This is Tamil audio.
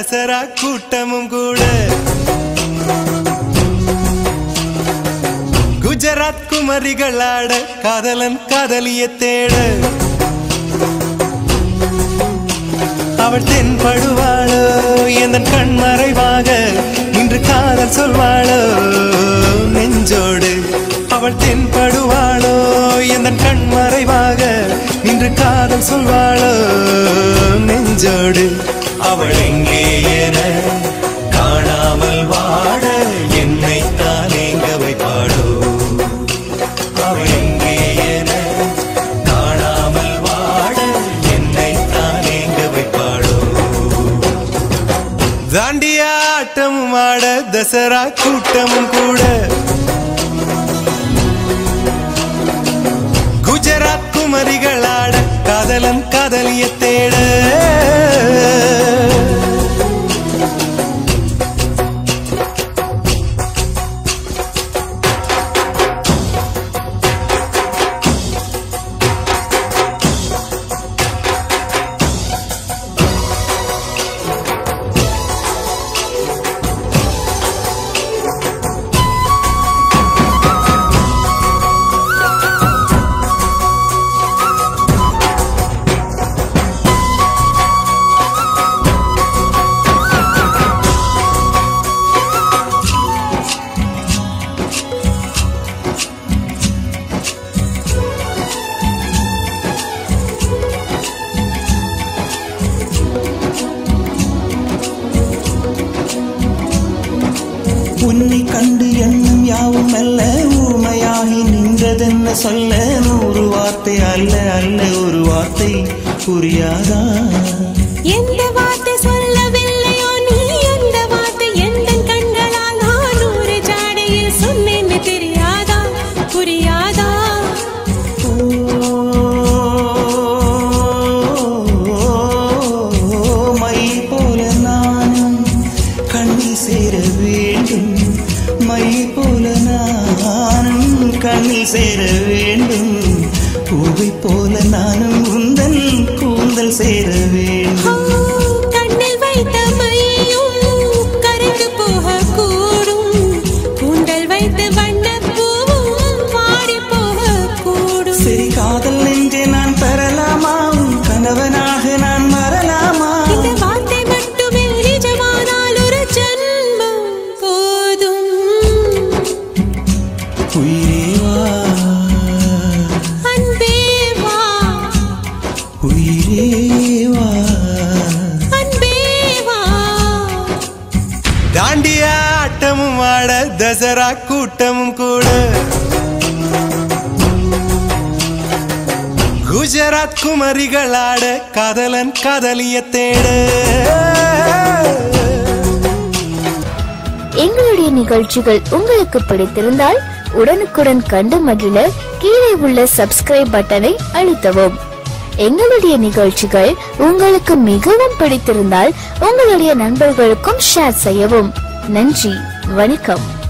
தசரா கூட்டமும் கூட குஜராத் குமரிகளாட காதலன் காதலிய தேட அவள் தென்படுவாளோ எந்த கண் மறைவாக இன்று காதல் சொல்வாளோ நெஞ்சோடு அவள் தென்படுவாளோ எந்த கண் மறைவாக இன்று காதல் சொல்வாளோ நெஞ்சோடு அவள் எங்கே என காணாமல் வாட என்னை தானேங்க வைப்பாளோ அவள் எங்கே என காணாமல் வாட என்னை தானேங்க வைப்பாளோ தாண்டியா ஆட்டமும் ஆட தசரா கூட்டமும் கூட குஜராத் குமரிகளாட காதலன் காதலிய தேட உன்னை கண்டு எண்ணம் யாவும் அல்ல ஊமையாகி நின்றதென்ன சொல்ல நூறு வார்த்தை அல்ல அல்ல ஒரு வார்த்தை புரியாதா எந்த வார்த்தை சொல்லவில்லையோ நீ அந்த வார்த்தை எந்த கண்களால் நான் ஒரு ஜாடையில் சொன்னேன்னு தெரியாதா புரியாதா ஓ, மை போல நானும் கண்ணி சேர வேண்டும் மை போல நானும் கண்ணி சேர வேண்டும் பூவை போல நானும் உந்தன் கூந்தல் சேர ஆ, வேண்டும் கண்ணில் வைத்த மையும் கரைந்து போகக்கூடும் கூந்தல் வைத்து வண்ணப் பூவும் வாடி போகக்கூடும் சரி காதல் நெஞ்சே நான் பெறலாமா உன் கணவனாக நான் மறலாமா இந்த வார்த்தை மட்டுமே நிஜமானால் ஒரு ஜன்மம் போதும் உயிரே வா அன்பே வா உயிரே வா அன்பே வா தாண்டியா ஆட்டமும் ஆட தசரா கூட்டமும் கூட குஜராத் குமரிகளாட காதலன் காதலிய தேட எங்களுடைய நிகழ்ச்சிகள் உங்களுக்கு பிடித்திருந்தால் உடனுக்குடன் கண்டு மகிழ கீழே உள்ள சப்ஸ்கிரைப் பட்டனை அழுத்தவும் எங்களுடைய நிகழ்ச்சிகள் உங்களுக்கு மிகவும் பிடித்திருந்தால் உங்களுடைய நண்பர்களுக்கும் ஷேர் செய்யவும் நன்றி வணக்கம்